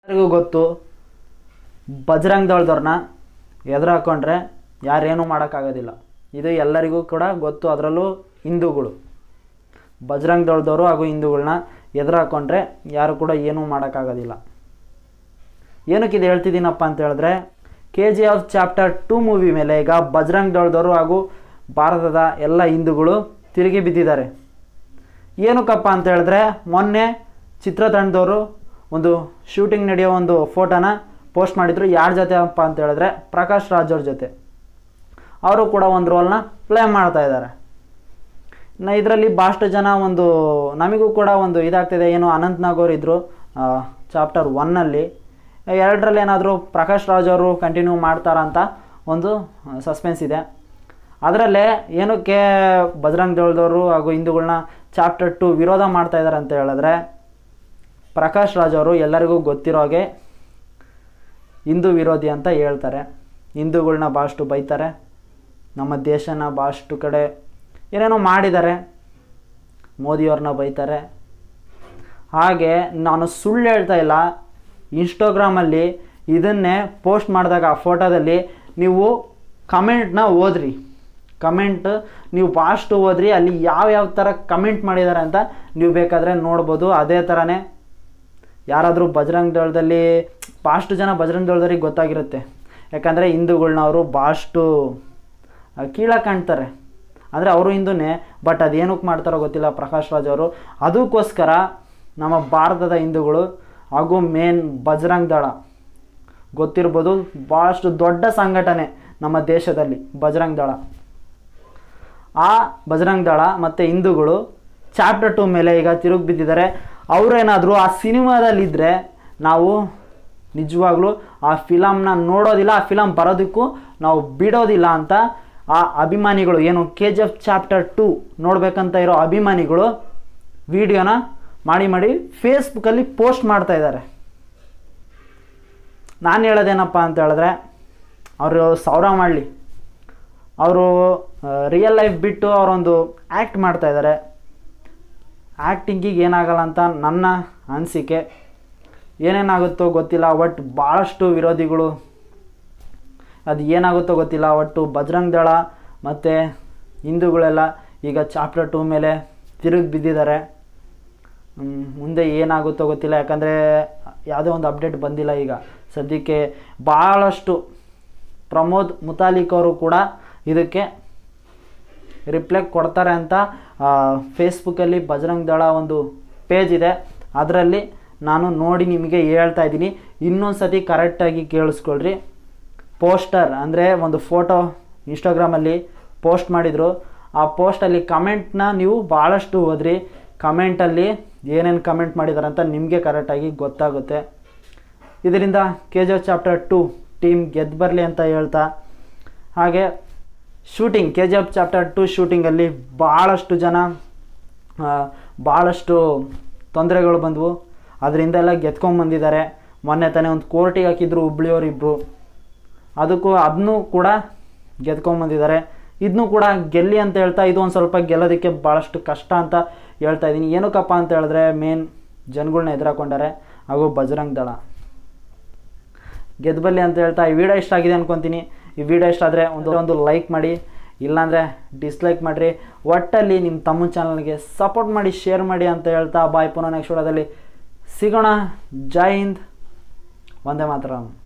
ಎಲ್ಲರಿಗೂ ಗೊತ್ತು ಬಜರಂಗ್ ದಳದವ್ರನ್ನ ಎದುರು ಹಾಕೊಂಡ್ರೆ ಯಾರೇನೂ ಮಾಡೋಕ್ಕಾಗೋದಿಲ್ಲ ಇದು ಎಲ್ಲರಿಗೂ ಕೂಡ ಗೊತ್ತು ಅದರಲ್ಲೂ ಹಿಂದೂಗಳು ಬಜರಂಗ್ ದಳದವರು ಹಾಗೂ ಹಿಂದೂಗಳನ್ನ ಎದುರು ಹಾಕೊಂಡ್ರೆ ಯಾರು ಕೂಡ ಏನೂ ಮಾಡೋಕ್ಕಾಗೋದಿಲ್ಲ ಏನಕ್ಕೆ ಇದು ಹೇಳ್ತಿದ್ದೀನಪ್ಪ ಅಂತ ಹೇಳಿದ್ರೆ K G F chapter two movie ಮೇಲೆ ಈಗ ಬಜರಂಗ್ ದಳದವರು ಹಾಗೂ ಭಾರತದ ಎಲ್ಲ ಹಿಂದೂಗಳು ತಿರುಗಿ ಬಿದ್ದಿದ್ದಾರೆ ಏನಕ್ಕಪ್ಪ ಅಂತ ಹೇಳಿದ್ರೆ ಮೊನ್ನೆ ಚಿತ್ರತಂಡದವರು ಒಂದು ಶೂಟಿಂಗ್ ನಡೆಯೋ ಒಂದು ಫೋಟೋನ ಪೋಸ್ಟ್ ಮಾಡಿದ್ರು ಯಾರ ಜೊತೆ ಅಪ್ಪ ಅಂತ ಹೇಳಿದ್ರೆ ಪ್ರಕಾಶ್ ರಾಜ್ ಅವ್ರ ಜೊತೆ ಅವರು ಕೂಡ ಒಂದು ರೋಲ್ನ ಪ್ಲೇ ಮಾಡ್ತಾ ಇದ್ದಾರೆ ನ ಇದರಲ್ಲಿ ಭಾಳಷ್ಟು ಜನ ಒಂದು ನಮಗೂ ಕೂಡ ಒಂದು ಇದಾಗ್ತಿದೆ ಏನು ಅನಂತ್ ನಾಗ್ ಅವರು ಇದ್ದರು ಚಾಪ್ಟರ್ ಒನ್ನಲ್ಲಿ ಎರಡರಲ್ಲಿ ಏನಾದರೂ ಪ್ರಕಾಶ್ ರಾಜ್ ಅವರು ಕಂಟಿನ್ಯೂ ಮಾಡ್ತಾರಾ ಅಂತ ಒಂದು ಸಸ್ಪೆನ್ಸ್ ಇದೆ ಅದರಲ್ಲೇ ಏನಕ್ಕೆ ಬಜರಂಗ್ ದಳದವರು ಹಾಗೂ ಹಿಂದೂಗಳನ್ನ ಚಾಪ್ಟರ್ ಟು ವಿರೋಧ ಮಾಡ್ತಾ ಇದ್ದಾರೆ ಅಂತ ಹೇಳಿದ್ರೆ ಪ್ರಕಾಶ್ ರಾಜ್ ಅವರು ಎಲ್ಲರಿಗೂ ಗೊತ್ತಿರೋ ಹಾಗೆ ಹಿಂದೂ ವಿರೋಧಿ ಅಂತ ಹೇಳ್ತಾರೆ ಹಿಂದೂಗಳನ್ನ ಭಾಳಷ್ಟು ಬೈತಾರೆ ನಮ್ಮ ದೇಶನ ಭಾಳಷ್ಟು ಕಡೆ ಏನೇನೋ ಮಾಡಿದ್ದಾರೆ ಮೋದಿಯವ್ರನ್ನ ಬೈತಾರೆ ಹಾಗೆ ನಾನು ಸುಳ್ಳು ಹೇಳ್ತಾ ಇಲ್ಲ ಇನ್ಸ್ಟಾಗ್ರಾಮಲ್ಲಿ ಇದನ್ನೇ ಪೋಸ್ಟ್ ಮಾಡಿದಾಗ ಆ ಫೋಟೋದಲ್ಲಿ ನೀವು ಕಮೆಂಟ್ನ ಓದ್ರಿ ಕಮೆಂಟ್ ನೀವು ಭಾಳಷ್ಟು ಓದ್ರಿ ಅಲ್ಲಿ ಯಾವ ಯಾವ ಥರ ಕಮೆಂಟ್ ಮಾಡಿದ್ದಾರೆ ಅಂತ ನೀವು ಬೇಕಾದರೆ ನೋಡ್ಬೋದು ಅದೇ ಥರನೇ ಯಾರಾದರೂ ಬಜರಂಗ್ ದಳದಲ್ಲಿ ಭಾಳಷ್ಟು ಜನ ಬಜರಂಗ್ ದಳದವ್ರಿಗೆ ಗೊತ್ತಾಗಿರುತ್ತೆ ಯಾಕಂದರೆ ಹಿಂದೂಗಳ್ನ ಅವರು ಭಾಳಷ್ಟು ಕೀಳಾಗಿ ಕಾಣ್ತಾರೆ ಅಂದರೆ ಅವರು ಹಿಂದೂನೇ ಬಟ್ ಅದೇನಕ್ಕೆ ಮಾಡ್ತಾರೋ ಗೊತ್ತಿಲ್ಲ ಪ್ರಕಾಶ್ ರಾಜ್ ಅವರು ಅದಕ್ಕೋಸ್ಕರ ನಮ್ಮ ಭಾರತದ ಹಿಂದೂಗಳು ಹಾಗೂ ಮೇನ್ ಬಜರಂಗ್ ದಳ ಗೊತ್ತಿರ್ಬೋದು ಭಾಳಷ್ಟು ದೊಡ್ಡ ಸಂಘಟನೆ ನಮ್ಮ ದೇಶದಲ್ಲಿ ಬಜರಂಗ್ ದಳ ಆ ಬಜರಂಗ್ ದಳ ಮತ್ತು ಹಿಂದೂಗಳು ಚಾಪ್ಟರ್ ಟು ಮೇಲೆ ಈಗ ತಿರುಗಿ ಬಿದ್ದಿದ್ದಾರೆ ಅವರೇನಾದರೂ ಆ ಸಿನಿಮಾದಲ್ಲಿದ್ದರೆ ನಾವು ನಿಜವಾಗ್ಲೂ ಆ ಫಿಲಮ್ನ ನೋಡೋದಿಲ್ಲ ಆ ಫಿಲಮ್ ಬರೋದಕ್ಕೂ ನಾವು ಬಿಡೋದಿಲ್ಲ ಅಂತ ಆ ಅಭಿಮಾನಿಗಳು ಏನು K G F chapter two ನೋಡ್ಬೇಕಂತ ಇರೋ ಅಭಿಮಾನಿಗಳು ವಿಡಿಯೋನ ಮಾಡಿ ಮಾಡಿ ಫೇಸ್ಬುಕ್ಕಲ್ಲಿ ಪೋಸ್ಟ್ ಮಾಡ್ತಾ ಇದ್ದಾರೆ ನಾನು ಹೇಳೋದೇನಪ್ಪ ಅಂತ ಹೇಳಿದ್ರೆ ಅವರು ಸಾವಿರ ಮಾಡಲಿ ಅವರು ರಿಯಲ್ ಲೈಫ್ ಬಿಟ್ಟು ಅವರೊಂದು ಆ್ಯಕ್ಟ್ ಮಾಡ್ತಾ ಇದ್ದಾರೆ ಆ್ಯಕ್ಟಿಂಗಿಗೆ ಏನಾಗಲ್ಲ ಅಂತ ನನ್ನ ಅನಿಸಿಕೆ ಏನೇನಾಗುತ್ತೋ ಗೊತ್ತಿಲ್ಲ ಒಟ್ಟು ಭಾಳಷ್ಟು ವಿರೋಧಿಗಳು ಅದು ಏನಾಗುತ್ತೋ ಗೊತ್ತಿಲ್ಲ ಒಟ್ಟು ಬಜರಂಗ್ ದಳ ಮತ್ತು ಹಿಂದೂಗಳೆಲ್ಲ ಈಗ ಚಾಪ್ಟರ್ ಟೂ ಮೇಲೆ ತಿರುಗಿ ಬಿದ್ದಿದ್ದಾರೆ ಹ್ಮ್, ಮುಂದೆ ಏನಾಗುತ್ತೋ ಗೊತ್ತಿಲ್ಲ ಯಾಕಂದರೆ ಯಾವುದೇ ಒಂದು ಅಪ್ಡೇಟ್ ಬಂದಿಲ್ಲ ಈಗ ಸದ್ಯಕ್ಕೆ ಭಾಳಷ್ಟು ಪ್ರಮೋದ್ ಮುತಾಲಿಕ್ ಅವರು ಕೂಡ ಇದಕ್ಕೆ ರಿಪ್ಲೈ ಕೊಡ್ತಾರೆ ಅಂತ ಫೇಸ್ಬುಕ್ಕಲ್ಲಿ ಬಜರಂಗ್ ದಳ ಒಂದು ಪೇಜ್ ಇದೆ ಅದರಲ್ಲಿ ನಾನು ನೋಡಿ ನಿಮಗೆ ಹೇಳ್ತಾ ಇದ್ದೀನಿ ಇನ್ನೊಂದು ಸತಿ ಕರೆಕ್ಟಾಗಿ ಕೇಳಿಸ್ಕೊಳ್ರಿ ಪೋಸ್ಟರ್ ಅಂದರೆ ಒಂದು ಫೋಟೋ ಇನ್ಸ್ಟಾಗ್ರಾಮಲ್ಲಿ ಪೋಸ್ಟ್ ಮಾಡಿದರು ಆ ಪೋಸ್ಟಲ್ಲಿ ಕಮೆಂಟ್ನ ನೀವು ಭಾಳಷ್ಟು ಓದ್ರಿ ಕಮೆಂಟಲ್ಲಿ ಏನೇನು ಕಮೆಂಟ್ ಮಾಡಿದ್ದಾರೆ ಅಂತ ನಿಮಗೆ ಕರೆಕ್ಟಾಗಿ ಗೊತ್ತಾಗುತ್ತೆ ಇದರಿಂದ K G F chapter two team ಗೆದ್ದು ಬರಲಿ ಅಂತ ಹೇಳ್ತಾ ಹಾಗೆ shooting K G F chapter two ಶೂಟಿಂಗಲ್ಲಿ ಭಾಳಷ್ಟು ಜನ ಆ, ಭಾಳಷ್ಟು ತೊಂದರೆಗಳು ಬಂದವು ಅದರಿಂದ ಎಲ್ಲ ಗೆದ್ಕೊಂಬಂದಿದ್ದಾರೆ ಮೊನ್ನೆ ತಾನೇ ಒಂದು ಕೋರ್ಟಿಗೆ ಹಾಕಿದ್ರು ಹುಬ್ಳಿಯವ್ರು ಇಬ್ಬರು ಅದಕ್ಕೂ ಅದನ್ನೂ ಕೂಡ ಗೆದ್ಕೊಂಬಂದಿದ್ದಾರೆ ಇದನ್ನೂ ಕೂಡ ಗೆಲ್ಲಿ ಅಂತ ಹೇಳ್ತಾ ಇದು ಒಂದು ಸ್ವಲ್ಪ ಗೆಲ್ಲೋದಕ್ಕೆ ಭಾಳಷ್ಟು ಕಷ್ಟ ಅಂತ ಹೇಳ್ತಾ ಇದ್ದೀನಿ ಏನಕ್ಕಪ್ಪ ಅಂತ ಹೇಳಿದ್ರೆ ಮೇನ್ ಜನಗಳ್ನ ಎದುರಾಕೊಂಡಾರೆ ಹಾಗೂ ಬಜರಂಗ್ ದಳ ಗೆದ್ಬಲ್ಲಿ ಅಂತ ಹೇಳ್ತಾ ಈ ವಿಡಿಯೋ ಇಷ್ಟ ಆಗಿದೆ ಅನ್ಕೊತೀನಿ ಈ ವಿಡಿಯೋ ಇಷ್ಟ ಆದರೆ ಒಂದು ಒಂದು ಲೈಕ್ ಮಾಡಿ ಇಲ್ಲಾಂದರೆ ಡಿಸ್ಲೈಕ್ ಮಾಡಿರಿ ಒಟ್ಟಲ್ಲಿ ನಿಮ್ಮ ತಮ್ಮ ಚಾನಲ್ಗೆ ಸಪೋರ್ಟ್ ಮಾಡಿ ಶೇರ್ ಮಾಡಿ ಅಂತ ಹೇಳ್ತಾ ಬಾಯ್ ಪುನಃ ನೆಕ್ಸ್ಟ್ ವಿಡಿಯೋದಲ್ಲಿ ಸಿಗೋಣ ಜೈ ಹಿಂದ್ ಒಂದೇ ಮಾತ್ರ